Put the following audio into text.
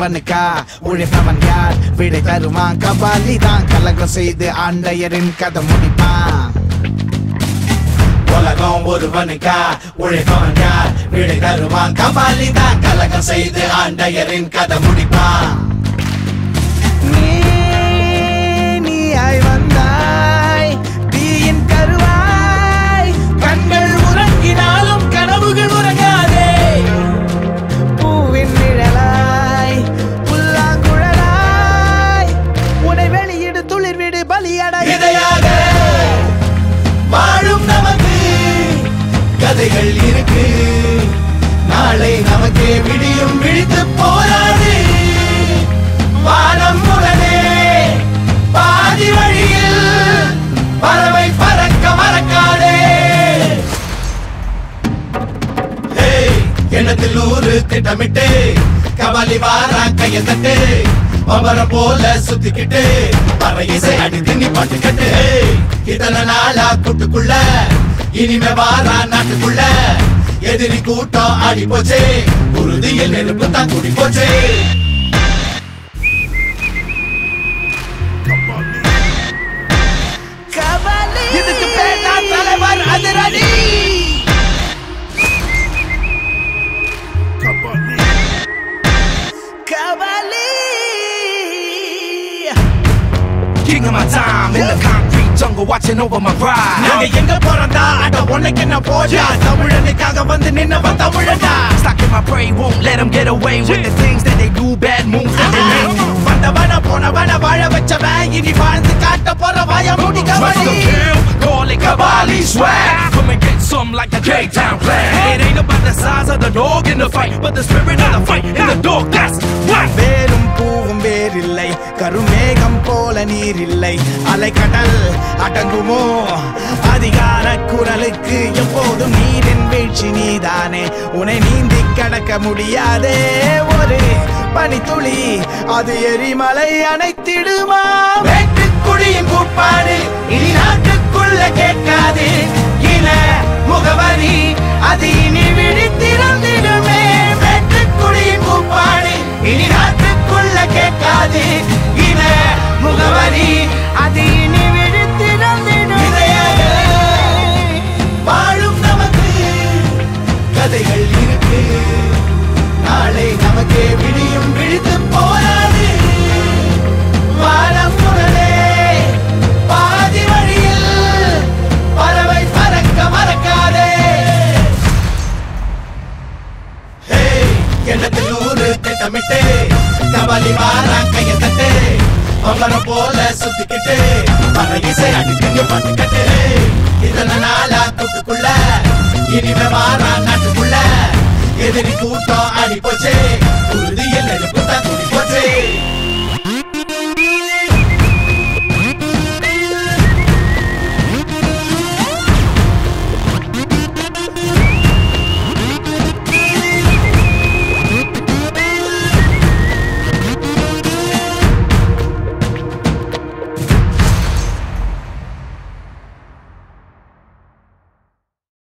ஒருவனுக்கா உழைப்பவன் யார் விடை தருவான் கபாலி தான் கலகம் செய்து ஆண்டையரின் கதை முடிப்பான் உலகம் ஒருவனுக்கா உழைப்பவன் யார் விடை தருவான் கபாலி தான் கலகம் செய்து ஆண்டையரின் கதை முடிப்பான் நீ நீயாய் வந்தாய் தீயின் கருவாய் கண்கள் உறங்கினாலும் கனவுகள் உறங்காதே பூவின் நிழலாய் புல்லாங்குழலாய் உன்னை வெளியிடு துளிர்விடு பலியடை இதையாக வாழும் நமக்கு கதைகள் இருக்கு நாளை நமக்கே விடியும் விழித்து போராடு வானம் உடனே பாதி வழியில் பறவை பறக்க மறக்காதே ஏய், எண்ணத்தில் ஊரு திட்டமிட்டு கபாலி வாரா கைய தட்டு பம்பரம் போல சுத்திக்கிட்டு பற இசை அடி திண்ணி பாட்டு கட்டு ஏய், இத்தனை நாளா கூட்டுக்குள்ள இனிமே வாரா நாட்டுக்குள்ள எதிரி கூட்டம் ஆடி போச்சே உறுதியில் நெருப்பு தான் கூடி போச்சே இதுக்கு பேர் தான் தலைவர் அதிரடி King of my time in the concrete jungle, watching over my ride. நாங்க எங்க போறதா அட உனக்கு என்ன போஜா தமிழனுக்காக வந்து நின்னவன் தமிழனா Stuck in my brain, won't let them get away with the things that they do, bad moves that they make. வந்தவன போனவன வாழ வச்சவன் இனி வாழ்ந்து காட்ட போற வாய மூடி Trust kabaddi the kill, call it Kabali swag. Come and get some like the K-Town clan. It ain't about the size of the dog in the fight, but the spirit of the fight in the dog. That's right. வேரும் பூவும் வேறில்லை கருமேகம் போல நீர் இல்லை அலைக்கடல் அடங்குமோ அதிகார குரலுக்கு எப்போதும் நீரின் வீழ்ச்சி நீதானே உன்னை நீந்தி கடக்க முடியாதே ஒரு பனித்துளி அது எரிமலை அணைத்திடுமா வெட்டுக்குழியின் கூப்பாடு இனி நாட்டுக்குள்ள கேட்காது இன முகவரி அது இனி விழித்திறந்திடுமே வெட்டுக்குழியின் கூப்பாடு இனி நாட்டுக்குள்ள கேட்காது இன முகவரி அது இனி விழித்திறந்திடுமே வாழும் நமக்கு கதைகள் இருக்கு நாளை நமக்கே விடியும் விழித்து போராடு வானம் உடனே பாதி வழியில் பறவை பறக்க மறக்காதே ஹேய், எண்ணத்தில் ஊரு திட்டமிட்டு கபாலி வாரா கைய தட்டு பம்பரம் போல சுத்திக்கிட்டு பற இசை அடிக்கங்க பாட்டு கட்டு இதன நாளா கூட்டுக்குள்ள இனிமே வாரா நாட்டுக்குள்ள எதிரி கூட்டம் அடி போச்சே உறுதி